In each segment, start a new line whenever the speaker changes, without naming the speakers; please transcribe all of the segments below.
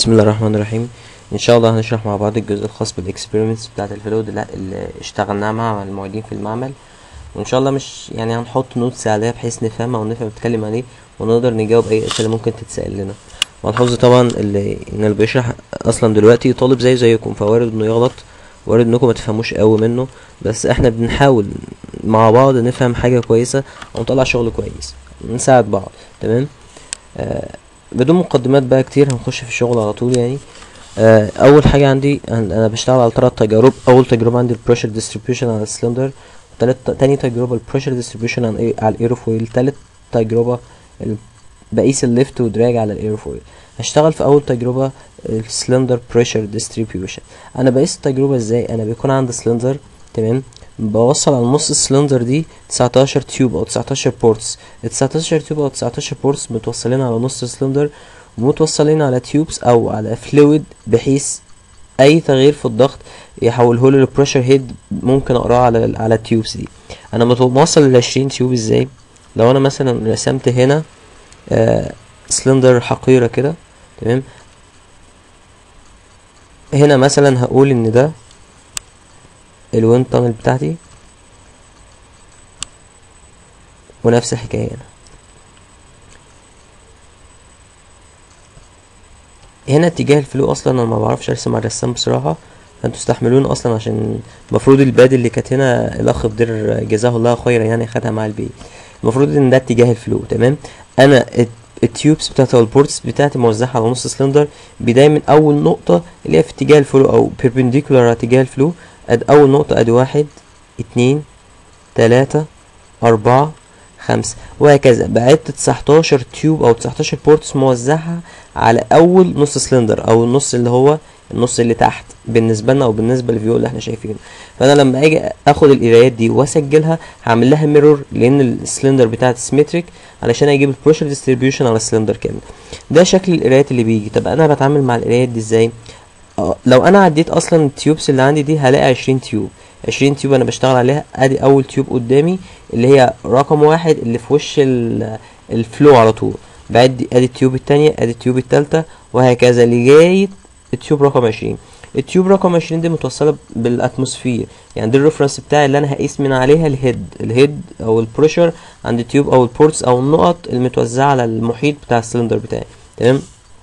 بسم الله الرحمن الرحيم ان شاء الله هنشرح مع بعض الجزء الخاص بالاكسبيرمنتس بتاعه الفلويد اللي اللي اشتغلناها مع المعيدين في المعمل وان شاء الله مش يعني هنحط نوتس عليها بحيث نفهمها ونفهم بنتكلم عليه ونقدر نجاوب اي اسئله ممكن تتسال لنا ملحوظه طبعا اللي ان اللي بيشرح اصلا دلوقتي طالب زي زيكم فوارد انه يغلط وارد انكم ما تفهموش قوي منه بس احنا بنحاول مع بعض نفهم حاجه كويسه ونطلع شغل كويس نساعد بعض تمام آه بدون مقدمات بقى كتير هنخش في الشغل على طول يعني آه اول حاجه عندي أن- انا بشتغل على ثلاث تجارب اول تجربه عندي البريشر ديستريبيوشن على السلندر تالت تاني تجربه البريشر ديستريبيوشن على على الايروفويل تالت تجربه ال- بقيس الليفت ودراج على الايروفويل هشتغل في اول تجربه السلندر بريشر ديستريبيوشن انا بقيس التجربه ازاي انا بيكون عندي سلندر تمام بوصل على نص السلندر دي 19 تيوب او 19 بورتس ال 19 تيوب او 19 بورتس متوصلين على نص السلندر ومتوصلين على تيوبس او على فلويد بحيث اي تغيير في الضغط يحوله لي للبريشر هيد ممكن اقراه على على التيوبس دي انا متو- موصل ال 20 تيوب ازاي لو انا مثلا رسمت هنا آه سلندر حقيره كده تمام هنا مثلا هقول ان ده الويند تانل بتاعتي ونفس الحكايه هنا هنا اتجاه الفلو اصلا انا ما بعرفش ارسم على الرسام بصراحه فانتوا استحملوني اصلا عشان المفروض الباد اللي كانت هنا الاخ بدر جزاه الله خيرا يعني خدها مع البي المفروض ان ده اتجاه الفلو تمام انا الت- التيوبس بتاعت أو البورتس بتاعتي موزعه على نص سلندر بدايه من اول نقطه اللي هي في اتجاه الفلو او بيربنديكولار على اتجاه الفلو اد اول نقطه ادي واحد اتنين تلاتة أربعة خمسة وهكذا بعدت 19 تيوب أو 19 بورتس موزعة على أول نص سلندر أو النص اللي هو النص اللي تحت بالنسبة لنا أو بالنسبة للفيو اللي احنا شايفينه فأنا لما أجي أخد القرايات دي وأسجلها هعمل لها ميرور لأن السلندر بتاعتي سيمتريك علشان أجيب البريشر ديستريبيوشن على السلندر كامل ده شكل القرايات اللي بيجي طب أنا بتعامل مع القرايات دي إزاي؟ اه لو انا عديت اصلا التيوبس اللي عندي دي هلاقي عشرين تيوب عشرين تيوب انا بشتغل عليها ادي اول تيوب قدامي اللي هي رقم واحد اللي في وش ال- الفلو على طول بعد ادي التيوب التانية ادي التيوب التالتة وهكذا لغاية التيوب رقم عشرين التيوب رقم عشرين دي متوصلة بالاتموسفير يعني دي الريفرنس بتاعي اللي انا هقيس من عليها الهيد الهيد او البريشر عند التيوب او البورتس او النقط المتوزعة على المحيط بتاع السلندر بتاعي تمام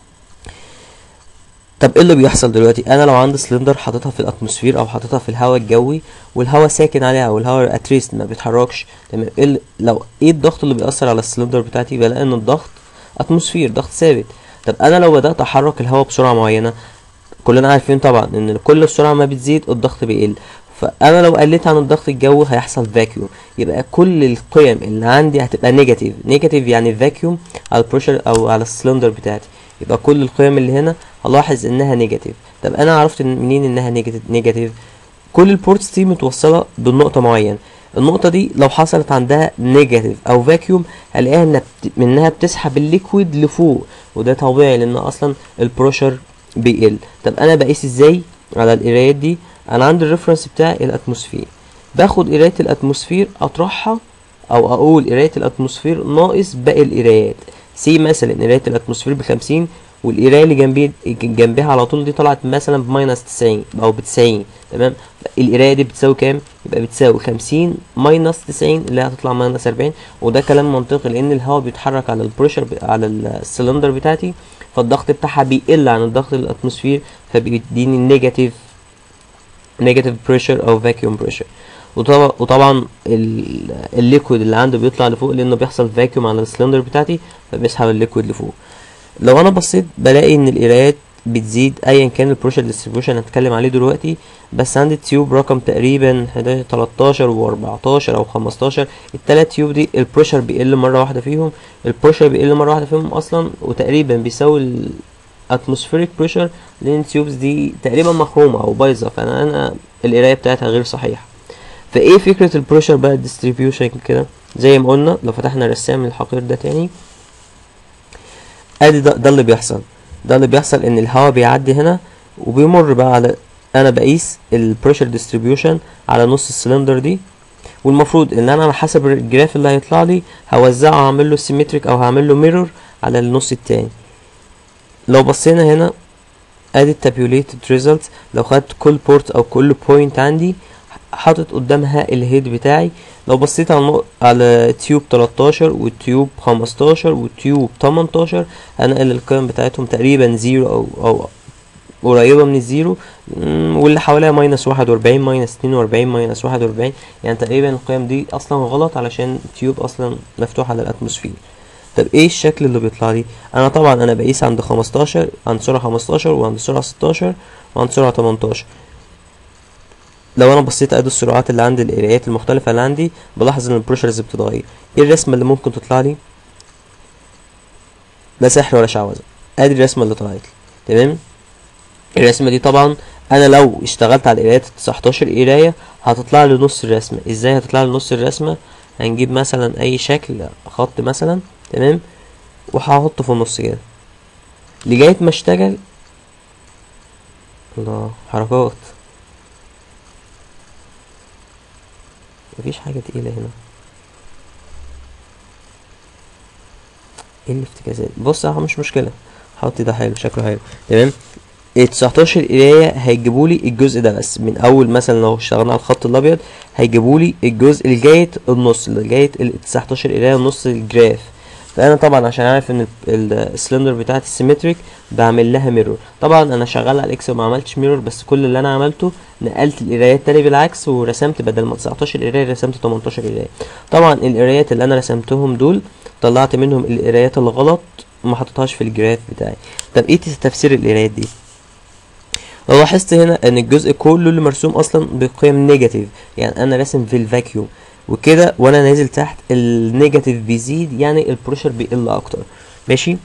طب ايه اللي بيحصل دلوقتي انا لو عندي سلندر حاططها في الاتموسفير او حاططها في الهواء الجوي والهواء ساكن عليها او الهواء اتريست ما بيتحركش تمام ايه اللي- لو ايه الضغط اللي بيأثر على السلندر بتاعتي بلاقي ان الضغط اتموسفير ضغط ثابت طب انا لو بدأت احرك الهواء بسرعة معينة كلنا عارفين طبعا ان كل السرعة ما بتزيد الضغط بيقل فانا لو قلت عن الضغط الجوي هيحصل فاكيوم يبقى كل القيم اللي عندي هتبقى نيجاتيف نيجاتيف يعني فاكيوم على البريشر او على السلندر بتاعتي يبقى كل القيم اللي هنا هلاحظ انها نيجاتيف طب انا عرفت إن- منين انها نيجاتيف نيجاتيف كل البورتس دي متوصله بالنقطه معينه النقطه دي لو حصلت عندها نيجاتيف او فاكيوم هلاقيها انها بت... منها بتسحب الليكويد لفوق وده طبيعي لان اصلا البريشر بيقل طب انا بقيس ازاي على القرايات دي انا عندي الريفرنس بتاعي الاتموسفير باخد قرايه الاتموسفير اطرحها او اقول قرايه الاتموسفير ناقص باقي القرايات سي مثلا قرايه الاتموسفير بخمسين والقرايه اللي جنبي جنبها على طول دي طلعت مثلا بماينس 90 او ب 90 تمام القرايه دي بتساوي كام يبقى بتساوي 50 ماينس 90 اللي هي هتطلع ماينس 40 وده كلام منطقي لان الهواء بيتحرك على البريشر ب... على السلندر بتاعتي فالضغط بتاعها بيقل عن الضغط الاتموسفير فبيديني نيجاتيف نيجاتيف بريشر او فاكيوم بريشر وطبعا وطبعا ال- الليكويد اللي عنده بيطلع لفوق لانه بيحصل فاكيوم على السلندر بتاعتي فبيسحب الليكويد لفوق لو انا بصيت بلاقي ان القرايات بتزيد ايا كان البريشر ديستريبيوشن هنتكلم عليه دلوقتي بس عندي التيوب رقم تقريبا 11 13 و14 او 15 التلات تيوب دي البريشر بيقل مره واحده فيهم البريشر بيقل مره واحده فيهم اصلا وتقريبا بيساوي الاتموسفيريك بريشر لان التيوبس دي تقريبا مخرومه او بايظه فانا انا القرايه بتاعتها غير صحيحه فايه فكره البريشر بقى الديستريبيوشن كده زي ما قلنا لو فتحنا رسام الحقير ده تاني ادي ده, ده اللي بيحصل ده اللي بيحصل ان الهواء بيعدي هنا وبيمر بقى على انا بقيس البريشر ديستريبيوشن على نص السلندر دي والمفروض ان انا على حسب الجراف اللي هيطلع لي هوزعه هعمل له سيمتريك او هعمل له ميرور على النص التاني لو بصينا هنا ادي التابيوليتد ريزلت لو خدت كل بورت او كل بوينت عندي حاطط قدامها الهيد بتاعي لو بصيت على النق- على تيوب 13 والتيوب 15 والتيوب 18 هنقل القيم بتاعتهم تقريبا زيرو او او قريبة من الزيرو مم، واللي حواليها ماينس واحد وأربعين ماينس اتنين وأربعين ماينس واحد وأربعين يعني تقريبا القيم دي أصلا غلط علشان التيوب أصلا مفتوح على الأتموسفير طب ايه الشكل اللي بيطلع لي انا طبعا انا بقيس عند 15 عند سرعة 15 وعند سرعة 16 وعند سرعة 18 لو انا بصيت ادي السرعات اللي عندي القرايات المختلفة اللي عندي بلاحظ ان البروشرز بتتغير ايه الرسمة اللي ممكن تطلع لي لا سحر ولا شعوذة ادي الرسمة اللي طلعت لي تمام الرسمة دي طبعا انا لو اشتغلت على القرايات 19 قراية هتطلع لي نص الرسمة ازاي هتطلع لي نص الرسمة هنجيب مثلا اي شكل خط مثلا تمام وهحطه في النص كده لغاية ما اشتغل الله حركات مفيش حاجة تقيلة هنا ايه الافتكاسات بص اهو مش مشكلة حط ده حلو شكله حلو تمام ال 19 قراية هيجيبولي الجزء ده بس من اول مثلا لو اشتغلنا على الخط الابيض هيجيبولي الجزء لغاية النص لغاية ال 19 قراية نص الجراف فانا طبعا عشان عارف ان السلندر بتاعت السيمتريك بعمل لها ميرور طبعا انا شغال على الاكس وما عملتش ميرور بس كل اللي انا عملته نقلت القرايات تاني بالعكس ورسمت بدل ما 19 قرايه رسمت 18 قرايه طبعا القرايات اللي انا رسمتهم دول طلعت منهم القرايات الغلط وما حطيتهاش في الجراف بتاعي طب ايه تفسير القرايات دي لو لاحظت هنا ان الجزء كله اللي مرسوم اصلا بقيم نيجاتيف يعني انا راسم في الفاكيوم وكده وانا نازل تحت النيجاتيف بيزيد يعني البريشر بيقل اكتر ماشي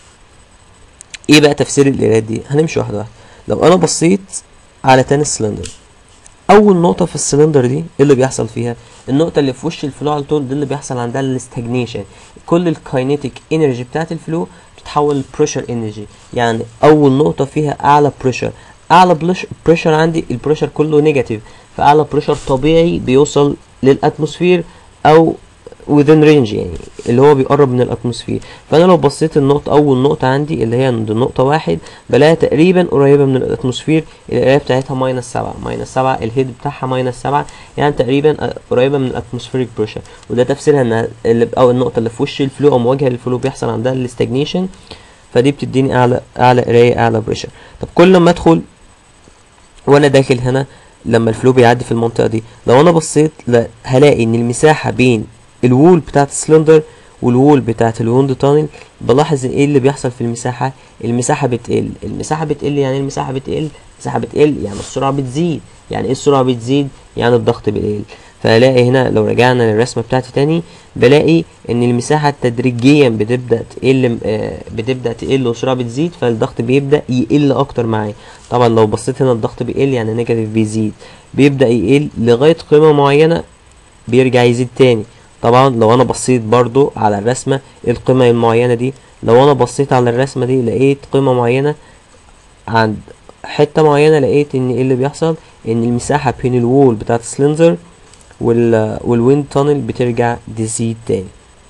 ايه بقى تفسير القرايات دي هنمشي واحده واحده لو انا بصيت على تاني السلندر اول نقطه في السلندر دي ايه اللي بيحصل فيها النقطه اللي في وش الفلو على طول دي اللي بيحصل عندها الاستجنيشن كل الكاينيتيك انرجي بتاعت الفلو بتتحول لبريشر انرجي يعني اول نقطه فيها اعلى بريشر اعلى بريشر عندي البريشر كله نيجاتيف فاعلى بريشر طبيعي بيوصل للاتموسفير او within range يعني اللي هو بيقرب من الاتموسفير فانا لو بصيت النقطة اول نقطة عندي اللي هي عند النقطة واحد بلاقيها تقريبا قريبة من الاتموسفير القراية بتاعتها ماينس سبعة ماينس سبعة الهيد بتاعها ماينس سبعة يعني تقريبا قريبة من الاتموسفيريك بريشر وده تفسيرها ان اللي او النقطة اللي في وش الفلو او مواجهة للفلو بيحصل عندها الاستجنيشن فدي بتديني اعلى اعلى قراية اعلى بريشر طب كل ما ادخل وانا داخل هنا لما الفلو بيعدي في المنطقة دي لو انا بصيت هلاقي ان المساحة بين الوول بتاعت السلندر والوول بتاعت الوند تانل بلاحظ ايه اللي بيحصل في المساحة المساحة بتقل المساحة بتقل يعني المساحة بتقل المساحة بتقل يعني السرعة بتزيد يعني ايه السرعة بتزيد يعني الضغط بيقل فهلاقي هنا لو رجعنا للرسمة بتاعتي تاني بلاقي ان المساحة تدريجيا بتبدأ تقل آه بتبدأ تقل والسرعة بتزيد فالضغط بيبدأ يقل اكتر معايا طبعا لو بصيت هنا الضغط بيقل يعني نيجاتيف بيزيد بيبدأ يقل لغاية قيمة معينة بيرجع يزيد تاني طبعا لو انا بصيت برضو على الرسمة القيمة المعينة دي لو انا بصيت على الرسمة دي لقيت قيمة معينة عند حتة معينة لقيت ان ايه اللي بيحصل ان المساحة بين الوول بتاعت السلندر وال والويند تانل بترجع تزيد تاني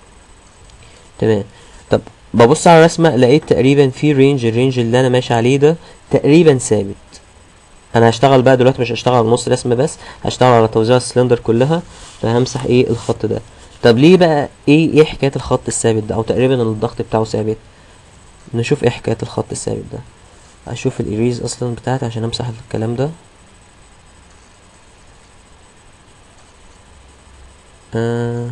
تمام طب ببص على الرسمة لقيت تقريبا في رينج الرينج اللي انا ماشي عليه ده تقريبا ثابت انا هشتغل بقى دلوقتي مش هشتغل على نص رسمة بس هشتغل على توزيع السلندر كلها فهمسح ايه الخط ده طب ليه بقى ايه ايه حكاية الخط الثابت ده او تقريبا الضغط بتاعه ثابت نشوف ايه حكاية الخط الثابت ده اشوف الاريز اصلا بتاعتي عشان امسح الكلام ده آه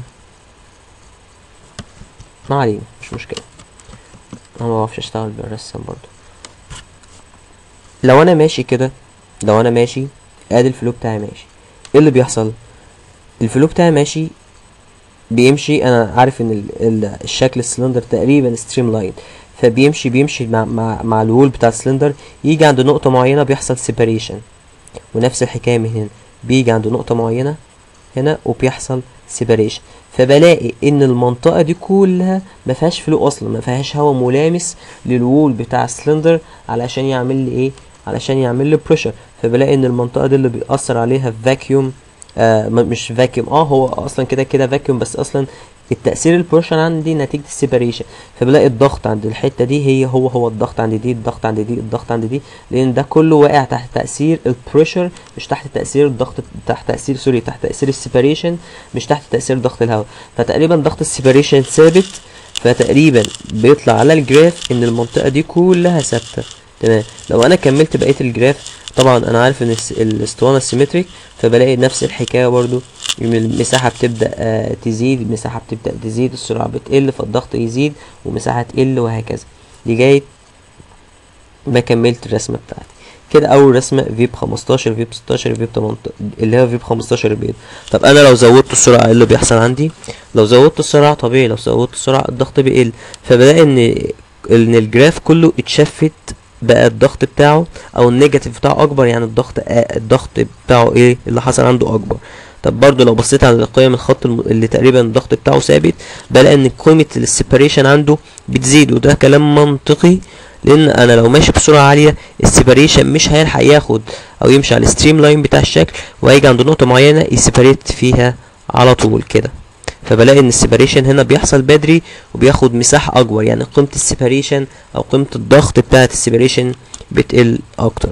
ما علينا مش مشكلة انا ما بعرفش اشتغل بالرسم برضو لو انا ماشي كده لو انا ماشي ادي الفلو بتاعي ماشي ايه اللي بيحصل الفلو بتاعي ماشي بيمشي انا عارف ان ال ال الشكل السلندر تقريبا ستريم لاين فبيمشي بيمشي مع مع, مع الوول بتاع السلندر يجي عند نقطة معينة بيحصل سيباريشن ونفس الحكاية من هنا بيجي عند نقطة معينة هنا وبيحصل سيباريشن فبلاقي ان المنطقة دي كلها ما فيهاش فلو اصلا ما فيهاش هواء ملامس للوول بتاع السلندر علشان يعمل لي ايه علشان يعمل لي بريشر فبلاقي ان المنطقة دي اللي بيأثر عليها فاكيوم آه مش فاكيوم اه هو اصلا كده كده فاكيوم بس اصلا التأثير البروشن عندي نتيجة السيبريشن فبلاقي الضغط عند الحتة دي هي هو هو الضغط عند دي الضغط عند دي الضغط عند دي لأن ده كله واقع تحت تأثير البريشر مش تحت تأثير الضغط تحت تأثير سوري تحت تأثير السيبريشن مش تحت تأثير ضغط الهواء فتقريبا ضغط السيبريشن ثابت فتقريبا بيطلع على الجراف ان المنطقة دي كلها ثابتة تمام لو انا كملت بقية الجراف طبعا انا عارف ان الس- الاسطوانة سيمتريك فبلاقي نفس الحكاية برضو إن المساحة بتبدأ آه، تزيد المساحة بتبدأ تزيد السرعة بتقل فالضغط يزيد ومساحة تقل وهكذا لغاية ما كملت الرسمة بتاعتي كده اول رسمة في ب 15 في ب 16 في ب 18 اللي هي في ب 15 البيض طب انا لو زودت السرعة ايه اللي بيحصل عندي لو زودت السرعة طبيعي لو زودت السرعة الضغط بيقل فبلاقي ان ان الجراف كله اتشفت بقى الضغط بتاعه او النيجاتيف بتاعه اكبر يعني الضغط آه الضغط بتاعه ايه اللي حصل عنده اكبر طب برضو لو بصيت على قيم الخط الم- اللي تقريبا الضغط بتاعه ثابت بلاقي ان قيمة السيبريشن عنده بتزيد وده كلام منطقي لان انا لو ماشي بسرعة عالية السيبريشن مش هيلحق ياخد او يمشي على الستريم لاين بتاع الشكل وهيجي عند نقطة معينة يسيبريت فيها على طول كده فبلاقي ان السيبريشن هنا بيحصل بدري وبياخد مساحة اكبر يعني قيمة السيبريشن او قيمة الضغط بتاعة السيبريشن بتقل اكتر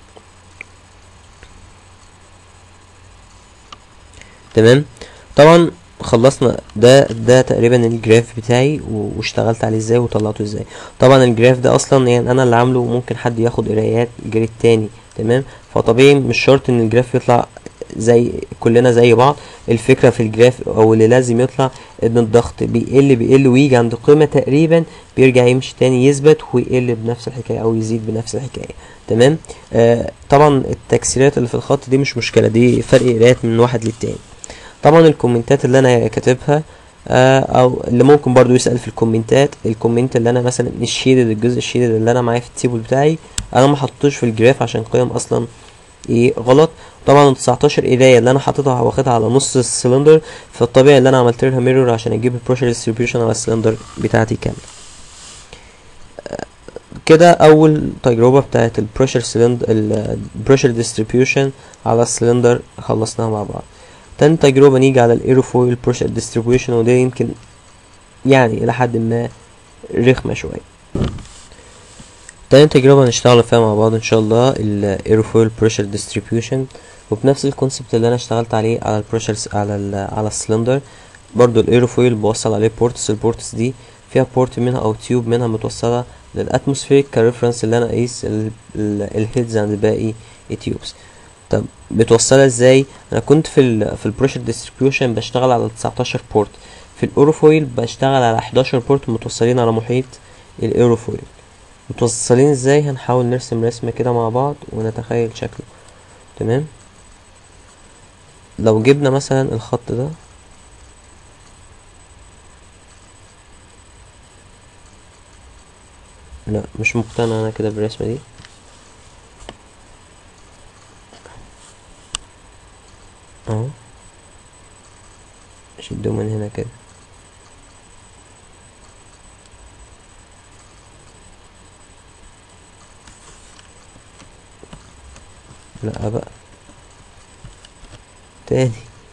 تمام طبعا خلصنا ده ده تقريبا الجراف بتاعي و- واشتغلت عليه ازاي وطلعته ازاي طبعا الجراف ده اصلا يعني انا اللي عامله وممكن حد ياخد قرايات جريد تاني تمام فطبيعي مش شرط ان الجراف يطلع زي كلنا زي بعض الفكرة في الجراف او اللي لازم يطلع ان الضغط بيقل بيقل ويجي عند قيمة تقريبا بيرجع يمشي تاني يثبت ويقل بنفس الحكاية او يزيد بنفس الحكاية تمام آه طبعا التكسيرات اللي في الخط دي مش مشكلة دي فرق قرايات من واحد للتاني طبعا الكومنتات اللي انا كاتبها آه او اللي ممكن برضو يسأل في الكومنتات الكومنت اللي انا مثلا الشيدد الجزء الشيدد اللي انا معايا في التيبل بتاعي انا ما حطيتوش في الجراف عشان قيم اصلا ايه غلط طبعا ال 19 قرايه اللي انا حاططها واخدها على نص السلندر فالطبيعي اللي انا عملت لها ميرور عشان اجيب البريشر ديستريبيوشن على السلندر بتاعتي كامله آه، كده اول تجربه بتاعت البريشر سلندر البريشر ديستريبيوشن على السلندر خلصناها مع بعض تاني تجربة نيجي على الايروفويل بريشر ديستريبيوشن وده يمكن يعني إلى حد ما رخمة شوية تاني تجربة هنشتغل فيها مع بعض إن شاء الله الايروفويل بريشر ديستريبيوشن وبنفس الكونسبت اللي أنا اشتغلت عليه على البريشر على ال على السلندر برضو الايروفويل بوصل عليه بورتس البورتس دي فيها بورت منها أو تيوب منها متوصلة للأتموسفيريك كريفرنس اللي أنا أقيس الهيدز عند باقي التيوبس طب بتوصلها ازاي انا كنت في ال في البريشر ديستريبيوشن بشتغل على 19 بورت في الاوروفويل بشتغل على 11 بورت متوصلين على محيط الاوروفويل متوصلين ازاي هنحاول نرسم رسمة كده مع بعض ونتخيل شكله تمام لو جبنا مثلا الخط ده لا مش مقتنع انا كده بالرسمة دي اهو شده من هنا كده لا بقى تاني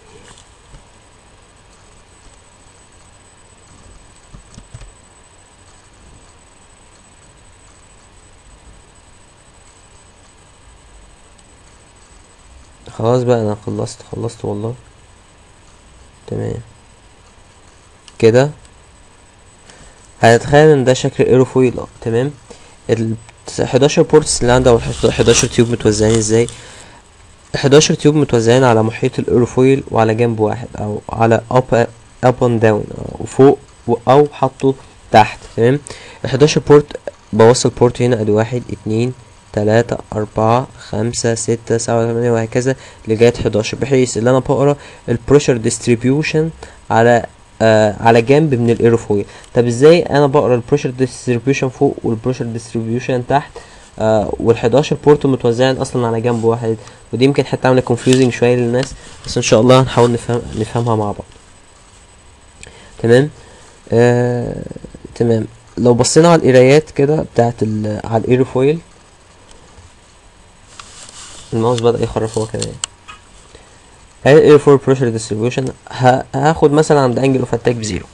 خلاص بقى انا خلصت خلصت والله تمام كده هنتخيل ان ده شكل ايروفويل اه تمام ال 11 بورتس اللي عندي او ال 11 تيوب متوزعين ازاي 11 تيوب متوزعين على محيط الايروفويل وعلى جنب واحد او على up up and down وفوق و- او حطه تحت تمام ال 11 بورت بوصل بورت هنا ادي واحد اتنين تلاتة أربعة خمسة ستة سبعة تمانية وهكذا لغاية حداشر بحيث ان انا بقرا البريشر ديستريبيوشن على آه على جنب من الايروفويل طب ازاي انا بقرا البريشر ديستريبيوشن فوق والبريشر ديستريبيوشن تحت آه وال11 بورت متوزعين اصلا على جنب واحد ودي يمكن حتى عامله كونفيوزنج شويه للناس بس ان شاء الله هنحاول نفهم نفهمها مع بعض تمام آه تمام لو بصينا على القرايات كده بتاعت ال- على الايروفويل الماوس بدأ يخرف هو كمان الاير فويل بريشر ديستريبيوشن هاخد مثلا عند انجل اوف اتاك بزيرو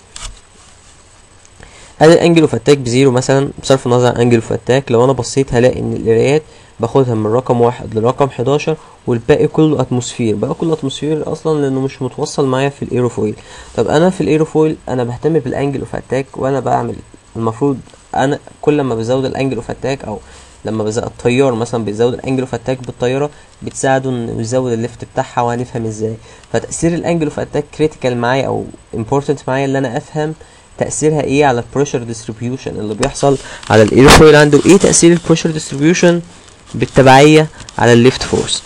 ادي الانجل اوف اتاك بزيرو مثلا بصرف النظر عن انجل اوف اتاك لو انا بصيت هلاقي ان القرايات باخدها من رقم واحد لرقم 11 والباقي كله اتموسفير بقى كله اتموسفير اصلا لانه مش متوصل معايا في الايروفويل طب انا في الايروفويل انا بهتم بالانجل اوف اتاك وانا بعمل المفروض انا كل ما بزود الانجل اوف اتاك او لما بزود الطيار مثلا بيزود الانجل اوف اتاك بالطياره بتساعده انه يزود الليفت بتاعها وهنفهم ازاي فتاثير الانجل اوف اتاك كريتيكال معايا او امبورتنت معايا اللي انا افهم تاثيرها ايه على البريشر ديستريبيوشن اللي بيحصل على الايروفويل عنده ايه تاثير البريشر ديستريبيوشن بالتبعيه على الليفت فورس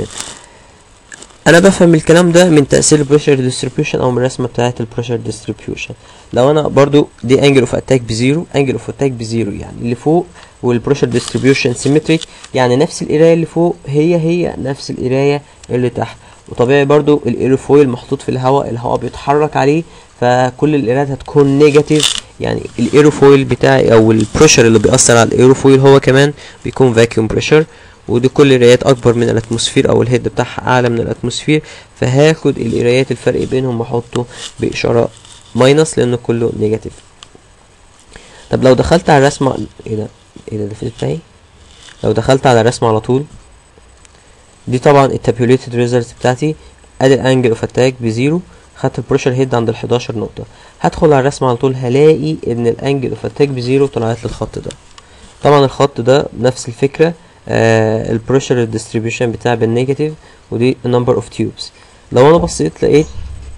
انا بفهم الكلام ده من تاثير البريشر ديستريبيوشن او من الرسمه بتاعه البريشر ديستريبيوشن لو انا برضو دي انجل اوف اتاك بزيرو انجل اوف اتاك بزيرو يعني اللي فوق والبريشر ديستريبيوشن سيمتريك يعني نفس القرايه اللي فوق هي هي نفس القرايه اللي تحت وطبيعي برضو الايروفويل محطوط في الهواء الهواء بيتحرك عليه فكل القرايات هتكون نيجاتيف يعني الايروفويل بتاعي او البريشر اللي بيأثر على الايروفويل هو كمان بيكون فاكيوم بريشر ودي كل القرايات اكبر من الاتموسفير او الهيد بتاعها اعلى من الاتموسفير فهاخد القرايات الفرق بينهم واحطه باشاره ماينس لانه كله نيجاتيف طب لو دخلت على الرسمه ايه ده ايه ده الفيل بتاعي لو دخلت على الرسمه على طول دي طبعا التابيوليتد ريزلت بتاعتي ادي الانجل اوف اتاك بزيرو خدت البريشر هيد عند ال 11 نقطه هدخل على الرسمه على طول هلاقي ان الانجل اوف اتاك بزيرو طلعت لي الخط ده طبعا الخط ده نفس الفكره آه البريشر ديستريبيوشن بتاع بالنيجاتيف ودي number of tubes لو انا بصيت لقيت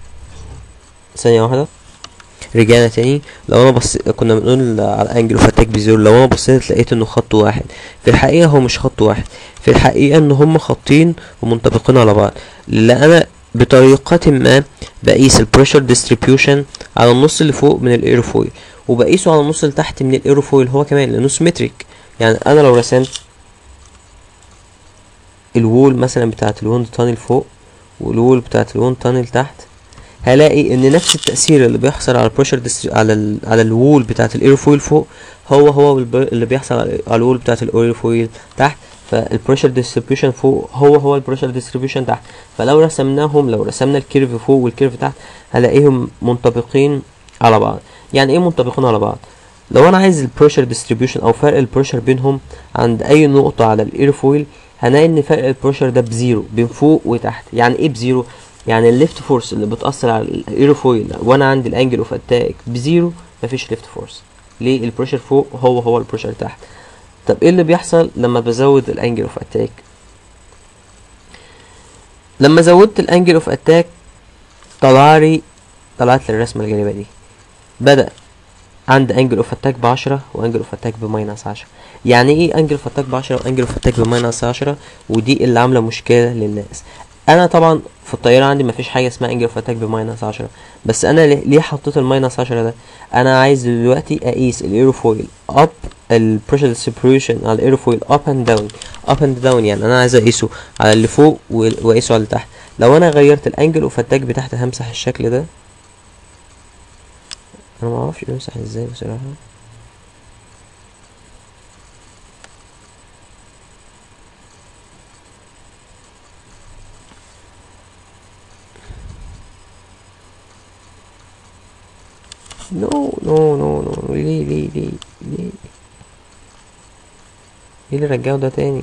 ثانية واحدة رجعنا تاني لو انا بصيت كنا بنقول على انجل اوف اتاك بزيرو لو انا بصيت لقيت انه خط واحد في الحقيقة هو مش خط واحد في الحقيقة ان هم خطين ومنطبقين على بعض لان انا بطريقة ما بقيس البريشر ديستريبيوشن على النص اللي فوق من الايروفويل وبقيسه على النص اللي تحت من الايروفويل هو كمان لانه سيمتريك يعني انا لو رسمت الوول مثلا بتاعت الويند تانل فوق والوول بتاعت الويند تانل تحت هلاقي ان نفس التأثير اللي بيحصل على البريشر على ال على الوول بتاعت الايروفويل فوق هو هو اللي بيحصل على الوول بتاعت الايروفويل تحت فالبريشر ديستريبيوشن فوق هو هو البريشر ديستريبيوشن تحت فلو رسمناهم لو رسمنا الكيرف فوق والكيرف تحت هلاقيهم منطبقين على بعض يعني ايه منطبقين على بعض لو انا عايز البريشر ديستريبيوشن او فرق البريشر بينهم عند اي نقطة على الايروفويل هنلاقي ان فرق البريشر ده بزيرو بين فوق وتحت يعني ايه بزيرو يعني الليفت فورس اللي بتأثر على الايروفويل وانا عندي الانجل اوف اتاك بزيرو مفيش ليفت فورس ليه البريشر فوق هو هو البريشر تحت طب ايه اللي بيحصل لما بزود الانجل اوف اتاك لما زودت الانجل اوف اتاك طلعلي طلعت لي الرسمه الجانبيه دي بدا عند انجل اوف اتاك بعشرة وانجل اوف اتاك بماينس عشرة يعني ايه انجل اوف اتاك بعشرة وانجل اوف اتاك بماينس عشرة ودي اللي عامله مشكله للناس انا طبعا في الطياره عندي مفيش حاجه اسمها انجل اوف اتاك بماينس عشرة بس انا ليه حطيت الماينس عشرة ده انا عايز دلوقتي اقيس الايروفويل اب البريشر ديستريبيوشن على الايروفويل اب اند داون اب اند داون يعني انا عايز اقيسه على اللي فوق واقيسه على اللي تحت لو انا غيرت الانجل اوف اتاك بتاعتي همسح الشكل ده انا معرفش بمسح ازاي بصراحه نو نو نو نو ليه ليه ليه ليه ايه اللي رجعه ده تاني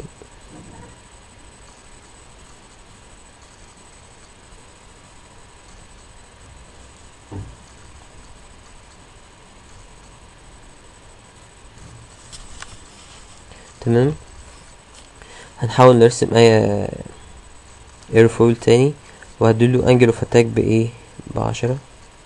تمام هنحاول نرسم اي ايرفويل تاني وهديله انجل اوف اتاك بايه بعشرة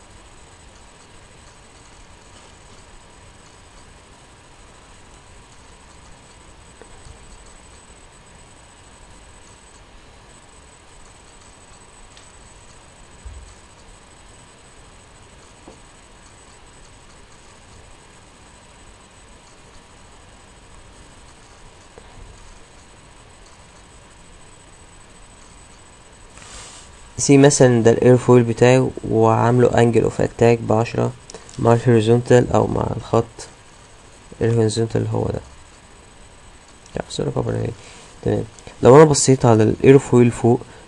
سي مثلا ده الايرفويل بتاعي وعامله انجل اوف اتاك بعشرة مع الهوريزونتال او مع الخط الهوريزونتال هو ده لا بس كبر تمام لو انا بصيت على الايرفويل فوق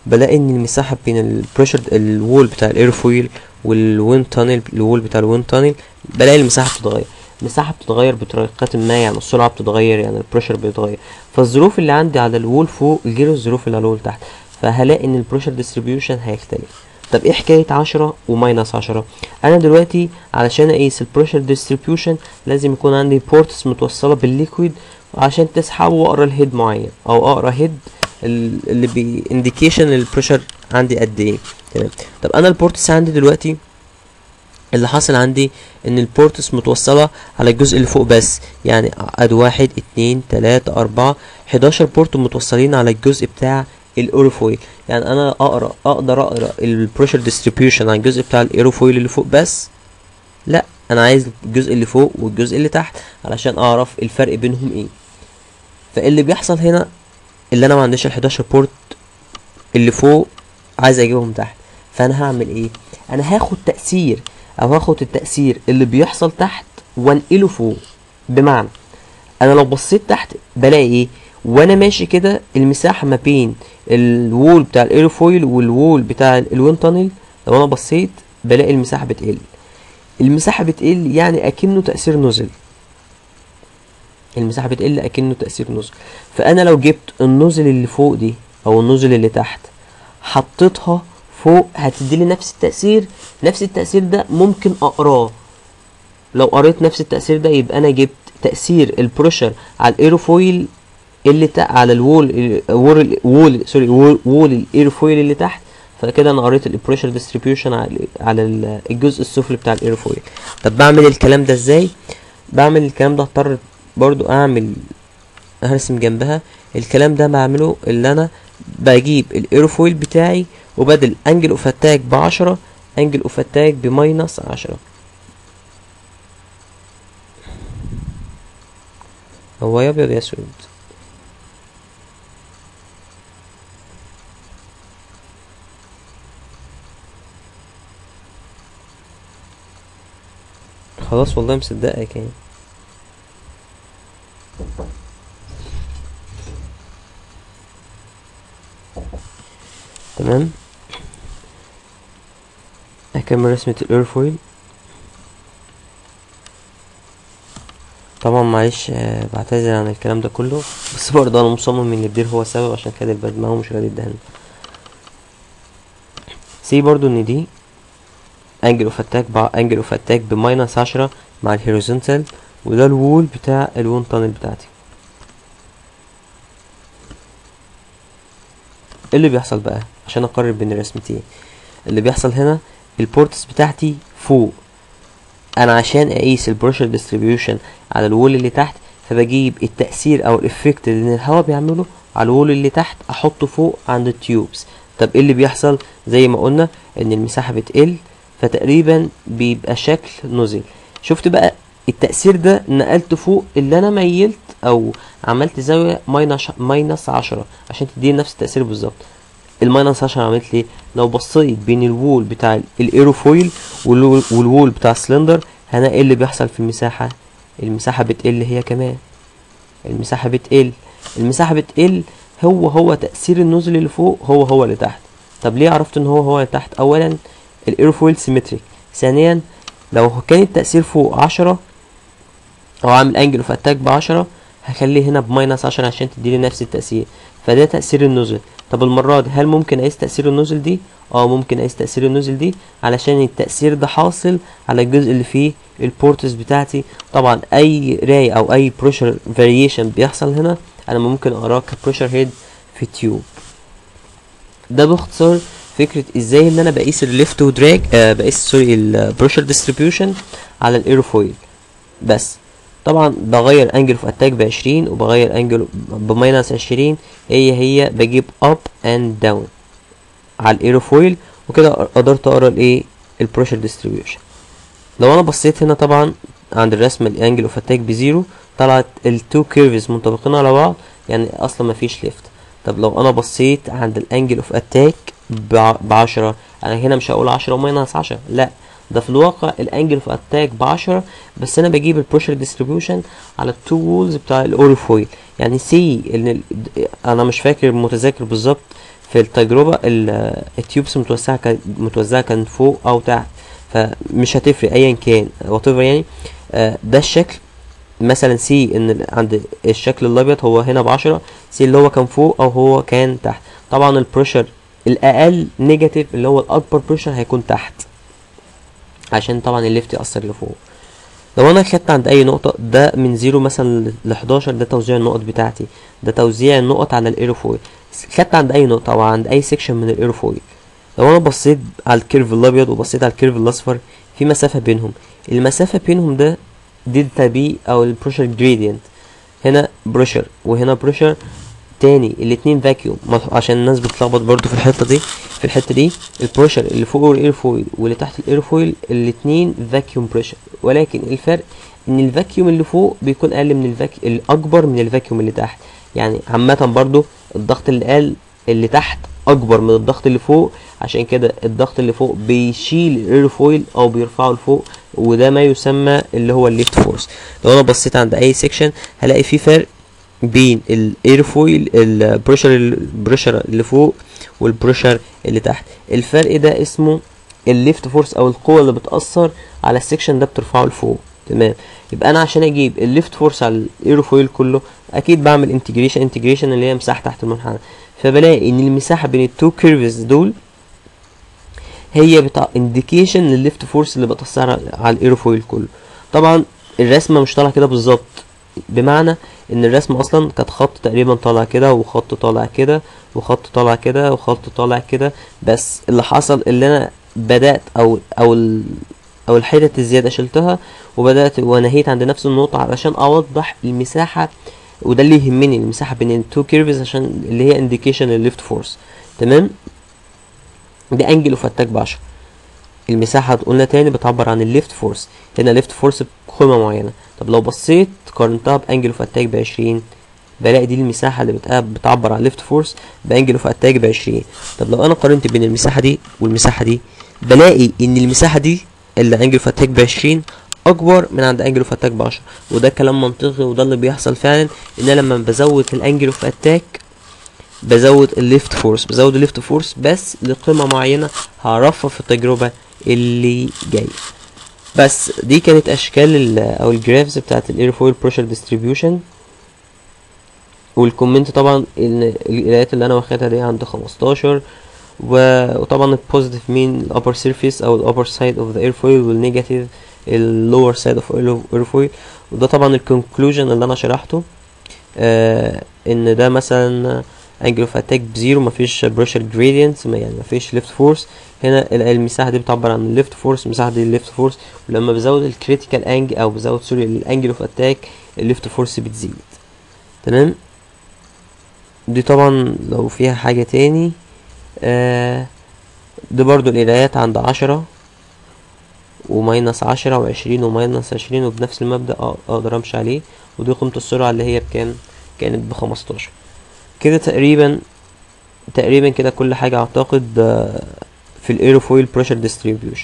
بلاقي ان المساحه بين البريشر الوول بتاع الايرفويل والويند تانل الوول بتاع الويند تانل بلاقي المساحه بتتغير المساحه بتتغير بطريقه ما يعني السرعه بتتغير يعني البريشر بيتغير فالظروف اللي عندي على الوول فوق غير الظروف اللي على الوول تحت فهلاقي ان البريشر ديستريبيوشن هيختلف طب ايه حكايه عشرة وماينس عشرة انا دلوقتي علشان اقيس البريشر ديستريبيوشن لازم يكون عندي بورتس متوصله بالليكويد عشان تسحب واقرا الهيد معين او اقرا هيد اللي بي انديكيشن للبريشر عندي قد ايه تمام طب انا البورتس عندي دلوقتي اللي حاصل عندي ان البورتس متوصلة على الجزء اللي فوق بس يعني اد واحد اتنين تلاتة اربعة حداشر بورت متوصلين على الجزء بتاع الاوروفويل يعني انا اقرا اقدر اقرا البريشر ديستريبيوشن على الجزء بتاع الايروفويل اللي فوق بس لا انا عايز الجزء اللي فوق والجزء اللي تحت علشان اعرف الفرق بينهم ايه فاللي بيحصل هنا اللي انا ما عنديش ال 11 بورت اللي فوق عايز اجيبهم تحت فانا هعمل ايه انا هاخد تاثير او هاخد التاثير اللي بيحصل تحت وانقله فوق بمعنى انا لو بصيت تحت بلاقي ايه وانا ماشي كده المساحه ما بين الوول بتاع الايروفويل والوول بتاع الوين تانل لو انا بصيت بلاقي المساحه بتقل المساحه بتقل يعني اكنه تاثير نزل المساحه بتقل اكنه تاثير نزل فانا لو جبت النزل اللي فوق دي او النزل اللي تحت حطيتها فوق هتديلي نفس التاثير نفس التاثير ده ممكن اقراه لو قريت نفس التاثير ده يبقى انا جبت تاثير البريشر على الايروفويل اللي تحت على الوول وول وول سوري وول, وول الايروفويل اللي تحت فكده انا قريت البريشر ديستريبيوشن على على الجزء السفلي بتاع الايروفويل طب بعمل الكلام ده ازاي بعمل الكلام ده اضطر برضو اعمل هرسم جنبها الكلام ده بعمله اللي انا بجيب الايروفويل بتاعي وبدل انجل اوف اتاك بعشرة انجل اوف اتاك بماينس عشرة هو يا ابيض يا اسود خلاص والله مصدقك يعني تمام اكمل رسمة الايرفويل طبعا معلش آه بعتذر عن الكلام ده كله بس برضه انا مصمم ان الدير هو السبب عشان كده بدماغه مش راضي يدهن سي برضه ان دي انجل اوف اتاك انجل اوف اتاك بماينس عشرة مع الهوريزونتال وده الوول بتاع الون تانل بتاعتي ايه اللي بيحصل بقى عشان اقرر بين الرسمتين اللي بيحصل هنا البورتس بتاعتي فوق انا عشان اقيس البريشر ديستريبيوشن على الوول اللي تحت فبجيب التأثير او الافكت اللي الهواء بيعمله على الوول اللي تحت احطه فوق عند التيوبس طب ايه اللي بيحصل زي ما قلنا ان المساحة بتقل فتقريبا بيبقى شكل نزل شفت بقى التأثير ده نقلت فوق اللي انا ميلت او عملت زاوية ماينس ماينس عشرة عشان تديني نفس التأثير بالظبط الماينس عشرة عملت ليه لو بصيت بين الوول بتاع الايروفويل والوول بتاع السلندر هنلاقي ايه اللي بيحصل في المساحة المساحة بتقل هي كمان المساحة بتقل المساحة بتقل هو هو تأثير النزل اللي فوق هو هو اللي تحت طب ليه عرفت ان هو هو اللي تحت اولا الايروفويل سيمتريك ثانيا لو كان التأثير فوق عشرة او عامل انجل اوف اتاك بعشرة هخليه هنا بماينس عشرة عشان تديلي نفس التأثير فده تأثير النزل طب المرة دي هل ممكن اقيس تأثير النزل دي اه ممكن اقيس تأثير النزل دي علشان التأثير ده حاصل على الجزء اللي فيه البورتس بتاعتي طبعا اي راي او اي بريشر فاريشن بيحصل هنا انا ممكن اقراه كبريشر هيد في تيوب ده باختصار فكرة ازاي ان انا بقيس الليفت ودراج آه بقيس سوري البريشر ديستريبيوشن على الايروفويل بس طبعا بغير انجل اوف اتاك بعشرين وبغير انجل بماينس عشرين هي هي بجيب اب اند داون على الايروفويل وكده قدرت اقرا الايه البريشر ديستريبيوشن لو انا بصيت هنا طبعا عند الرسمه الانجل اوف اتاك بزيرو طلعت التو كيرفز منطبقين على بعض يعني اصلا مفيش ليفت طب لو انا بصيت عند الانجل اوف اتاك بعشرة انا هنا مش هقول عشرة وماينس عشرة لا ده في الواقع الانجل اوف اتاك بعشرة بس انا بجيب البريشر ديستريبيوشن على التو وولز بتاع الاوروفويل يعني سي ان ال... انا مش فاكر متذاكر بالظبط في التجربة ال- التيوبس متوزعة كان متوزعة كان فوق أو تحت فمش هتفرق أيا كان whatever يعني آه، ده الشكل مثلا سي ان ال- عند الشكل الابيض هو هنا بعشرة سي اللي هو كان فوق او هو كان تحت طبعا البريشر الاقل نيجاتيف اللي هو الاكبر بريشر هيكون تحت عشان طبعا الليفت يأثر لفوق لو انا خدت عند اي نقطة ده من زيرو مثلا ل 11 ده توزيع النقط بتاعتي ده توزيع النقط على الايروفويل خدت عند اي نقطة او عند اي سيكشن من الايروفويل لو انا بصيت على الكيرف الابيض وبصيت على الكيرف الاصفر في مسافة بينهم المسافة بينهم ده دلتا بي او البريشر جريدينت هنا بريشر وهنا بريشر تاني الاتنين فاكيوم عشان الناس بتتلخبط برضو في الحته دي في الحته دي البريشر اللي فوق الايرفويل واللي تحت الايرفويل الاتنين فاكيوم بريشر ولكن الفرق ان الفاكيوم اللي فوق بيكون اقل من الفاك الاكبر من الفاكيوم اللي تحت يعني عامه برضو الضغط اللي قال اللي تحت اكبر من الضغط اللي فوق عشان كده الضغط اللي فوق بيشيل الايرفويل او بيرفعه لفوق وده ما يسمى اللي هو الليفت فورس لو انا بصيت عند اي سيكشن هلاقي في فرق بين الايرفويل البريشر البريشر اللي فوق والبريشر اللي تحت الفرق ده اسمه الليفت فورس او القوه اللي بتاثر على السكشن ده بترفعه لفوق تمام يبقى انا عشان اجيب الليفت فورس على الايروفويل كله اكيد بعمل انتجريشن انتجريشن اللي هي مساحه تحت المنحنى فبلاقي ان المساحه بين التو كيرفز دول هي بتاع انديكيشن للليفت فورس اللي بتاثر على الايروفويل كله طبعا الرسمه مش طالعه كده بالظبط بمعنى ان الرسم اصلا كانت خط تقريبا طالع كده وخط طالع كده وخط طالع كده وخط طالع كده بس اللي حصل اللي انا بدات او او ال او الحتت الزياده شلتها وبدات ونهيت عند نفس النقطه علشان اوضح المساحه وده اللي يهمني المساحه بين التو كيرفز عشان اللي هي انديكيشن للليفت فورس تمام ده انجل اوف اتاك ب 10 المساحه قلنا تاني بتعبر عن الليفت فورس هنا ليفت فورس بقيمه معينه طب لو بصيت قارنتها بانجل اوف اتاك ب 20 بلاقي دي المساحه اللي بتقاب بتعبر عن ليفت فورس بانجل اوف اتاك ب 20 طب لو انا قارنت بين المساحه دي والمساحه دي بلاقي ان المساحه دي اللي انجل اوف اتاك ب 20 اكبر من عند انجل اوف اتاك ب 10 وده كلام منطقي وده اللي بيحصل فعلا ان انا لما بزود الانجل اوف اتاك بزود الليفت فورس بزود الليفت فورس بس لقيمه معينه هعرفها في التجربه اللي جايه بس دي كانت اشكال ال او الجرافز بتاعت الايرفويل بريشر ديستريبيوشن والكومنت طبعا ان القرايات اللي انا واخدها دي عند 15 وطبعا البوزيتيف مين الابر سيرفيس او الابر سايد اوف ذا ايرفويل والنيجاتيف اللور سايد اوف ايرفويل وده طبعا الكونكلوجن اللي انا شرحته آه ان ده مثلا انجل اوف اتاك بزيرو مفيش بريشر جريدينت يعني مفيش ليفت فورس هنا المساحه دي بتعبر عن الليفت فورس المساحه دي الليفت فورس ولما بزود الكريتيكال انجل او بزود سوري الانجل اوف اتاك الليفت فورس بتزيد تمام دي طبعا لو فيها حاجه تاني آه دي برضو القرايات عند عشرة وماينس عشرة وعشرين وماينس عشرين وبنفس المبدأ اقدر امشي عليه ودي قيمة السرعة اللي هي بكام كانت بخمستاشر كده تقريبا تقريبا كده كل حاجة اعتقد في الايروفويل بريشر ديستريبيوشن